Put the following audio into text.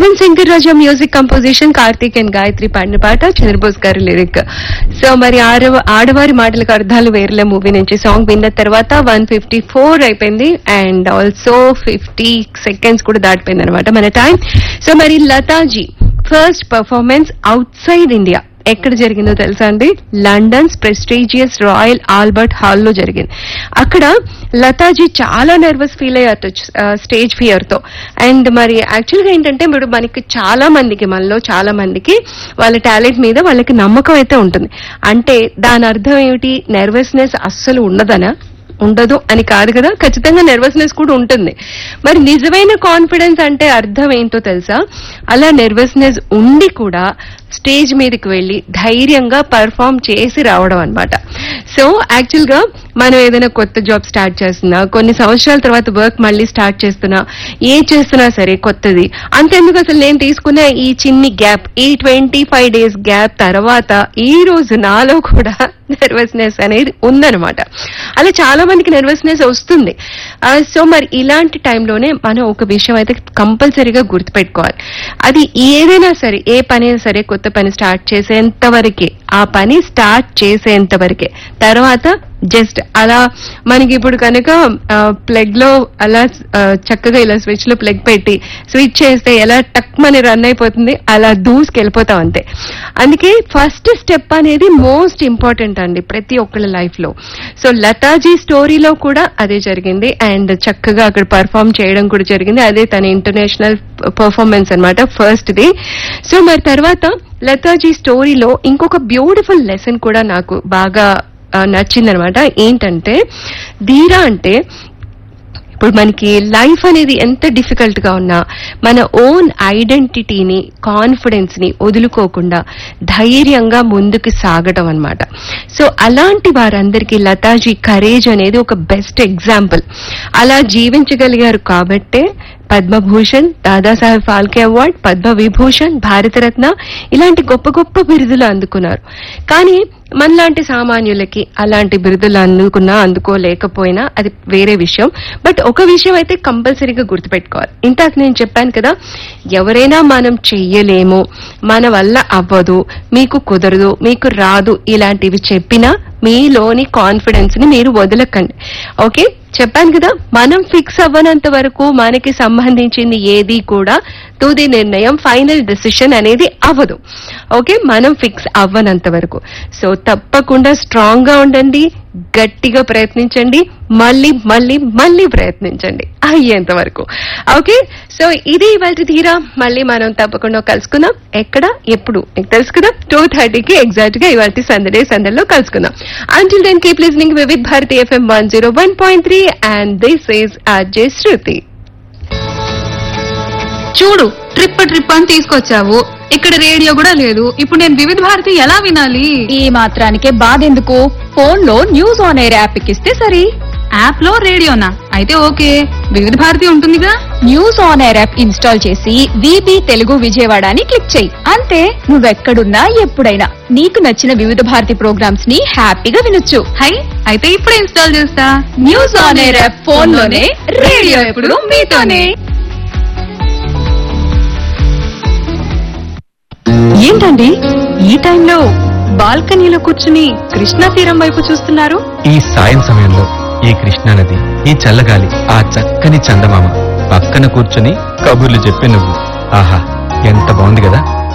Yuvan Shankar Raja music composition Karthik and Gayatri పాడిన పాట చంద్రబోస్ గారి లిరిక్ సో మరి ఆడవ ఆడవారి మాటలకు అర్థాలు వేర్లే మూవీ నుంచి సాంగ్ విన్న తర్వాత వన్ ఫిఫ్టీ ఫోర్ అయిపోయింది అండ్ ఆల్సో ఫిఫ్టీ సెకండ్స్ కూడా దాటిపోయింది అనమాట మన టైం సో మరి Lataji first performance outside India ఎక్కడ జరిగిందో తెలుసా అండి లండన్స్ ప్రెస్టీజియస్ రాయల్ ఆల్బర్ట్ హాల్లో జరిగింది అక్కడ లతాజీ చాలా నర్వస్ ఫీల్ అయ్యారు స్టేజ్ ఫియర్ తో అండ్ మరి యాక్చువల్ గా ఏంటంటే ఇప్పుడు మనకి చాలా మందికి మనలో చాలా మందికి వాళ్ళ టాలెంట్ మీద వాళ్ళకి నమ్మకం అయితే ఉంటుంది అంటే దాని అర్థం ఏమిటి నర్వస్నెస్ అస్సలు ఉండదనా ఉండదు అని కాదు కదా ఖచ్చితంగా నెర్వస్నెస్ కూడా ఉంటుంది మరి నిజమైన కాన్ఫిడెన్స్ అంటే అర్థం ఏంటో తెలుసా అలా నెర్వస్నెస్ ఉండి కూడా స్టేజ్ మీదకి వెళ్ళి ధైర్యంగా పర్ఫామ్ చేసి రావడం అన్నమాట సో యాక్చువల్ గా మనం ఏదైనా కొత్త జాబ్ స్టార్ట్ చేస్తున్నా కొన్ని సంవత్సరాల తర్వాత వర్క్ మళ్ళీ స్టార్ట్ చేస్తున్నా ఏ చేస్తున్నా సరే కొత్తది అంతెందుకు అసలు నేను తీసుకున్న ఈ చిన్ని గ్యాప్ ఈ ట్వంటీ ఫైవ్ డేస్ గ్యాప్ తర్వాత ఈ రోజు నాలో కూడా నెర్వస్నెస్ అనేది ఉందన్నమాట అలా చాలా మందికి నెర్వస్నెస్ వస్తుంది ఆ, సో మరి ఇలాంటి టైంలోనే మనం ఒక విషయం అయితే కంపల్సరీగా గుర్తుపెట్టుకోవాలి అది ఏదైనా సరే ఏ పని అయినా సరే కొత్త పని స్టార్ట్ చేసేంత వరకే ఆ పని స్టార్ట్ చేసేంత వరకే తర్వాత జస్ట్ అలా మనకి ఇప్పుడు కనుక ప్లగ్ లో అలా ఆ, చక్కగా ఇలా స్విచ్ లో ప్లగ్ పెట్టి స్విచ్ చేస్తే ఎలా టక్ మని రన్ అయిపోతుంది అలా దూసుకెళ్ళిపోతాం అంతే అందుకే ఫస్ట్ స్టెప్ అనేది మోస్ట్ ఇంపార్టెంట్ అండి ప్రతి ఒక్కళ్ళ లైఫ్ లో సో లతాజీ స్టోరీలో కూడా అదే జరిగింది అండ్ చక్కగా అక్కడ పర్ఫామ్ చేయడం కూడా జరిగింది అదే తన ఇంటర్నేషనల్ పర్ఫార్మెన్స్ అన్నమాట ఫస్ట్ ది సో మరి తర్వాత లతాజీ స్టోరీలో ఇంకొక బ్యూటిఫుల్ లెసన్ కూడా నాకు బాగా నచ్చిందనమాట ఏంటంటే ధీరా అంటే ఇప్పుడు మనకి లైఫ్ అనేది ఎంత డిఫికల్ట్ గా ఉన్నా మన ఓన్ ఐడెంటిటీని కాన్ఫిడెన్స్ ని వదులుకోకుండా ధైర్యంగా ముందుకు సాగటం అన్నమాట సో అలాంటి వారందరికీ లతాజీ కరేజ్ అనేది ఒక బెస్ట్ ఎగ్జాంపుల్ అలా జీవించగలిగారు కాబట్టే పద్మభూషణ్ దాదాసాహెబ్ ఫాల్కే అవార్డ్ పద్మ విభూషణ్ భారతరత్న ఇలాంటి గొప్ప గొప్ప బిరుదులు అందుకున్నారు కానీ మనలాంటి సామాన్యులకి అలాంటి బిరుదులు అందుకున్నా అందుకోలేకపోయినా అది వేరే విషయం బట్ ఒక విషయం అయితే కంపల్సరీగా గుర్తుపెట్టుకోవాలి ఇంతాక నేను చెప్పాను కదా ఎవరైనా మనం చెయ్యలేము మన వల్ల అవ్వదు మీకు కుదరదు మీకు రాదు ఇలాంటివి చెప్పినా మీలోని కాన్ఫిడెన్స్ ని మీరు వదలకండి ఓకే చెప్పాను కదా మనం ఫిక్స్ అవ్వనంత వరకు మనకి సంబంధించింది ఏది కూడా తుది నిర్ణయం ఫైనల్ డెసిషన్ అనేది అవ్వదు ఓకే మనం ఫిక్స్ అవ్వనంత వరకు సో తప్పకుండా స్ట్రాంగ్ గా ఉండండి గట్టిగా ప్రయత్నించండి మళ్ళీ మళ్ళీ మళ్ళీ ప్రయత్నించండి అయ్యేంత వరకు ఓకే సో ఇది ఇవాళ తీరా మళ్ళీ మనం తప్పకుండా కలుసుకుందాం ఎక్కడ ఎప్పుడు మీకు తెలుసు కదా టూ థర్టీకి ఎగ్జాక్ట్ గా ఇవాళ సందడే సందడిలో కలుసుకుందాం until then keep listening Vividh Bharati FM one zero one point three and this is Ajay Shruti చూడు ట్రిప్ ట్రిప్ అని తీసుకొచ్చావు ఇక్కడ రేడియో కూడా లేదు ఇప్పుడు నేను వివిధ భారతి ఎలా వినాలి ఈ మాత్రానికే బాధెందుకు ఫోన్ లో న్యూస్ ఆన్ ఎయిర్ యాప్ ఎక్కిస్తే సరి యాప్ లో రేడియోనా అయితే ఓకే వివిధ భారతి ఉంటుందిగా news on air app install చేసి విబి తెలుగు విజయవాడ అని క్లిక్ చేయి అంతే నువ్వెక్కడున్నా ఎప్పుడైనా నీకు నచ్చిన వివిధ భారతి ప్రోగ్రామ్స్ ని హ్యాపీగా వినొచ్చు హై అయితే ఇప్పుడే ఇన్స్టాల్ చేస్తా news on air app phone లోనే రేడియో ఎప్పుడు మీతోనే ఏంటండి ఈ టైంలో బాల్కనీలో కూర్చుని కృష్ణా తీరం వైపు చూస్తున్నారు ఈ సాయం సమయంలో ఈ కృష్ణానది ఈ చల్లగాలి ఆ చక్కని చందమామ పక్కన కూర్చొని కబుర్లు చెప్పి నువ్వు ఆహా ఎంత బాగుంది కదా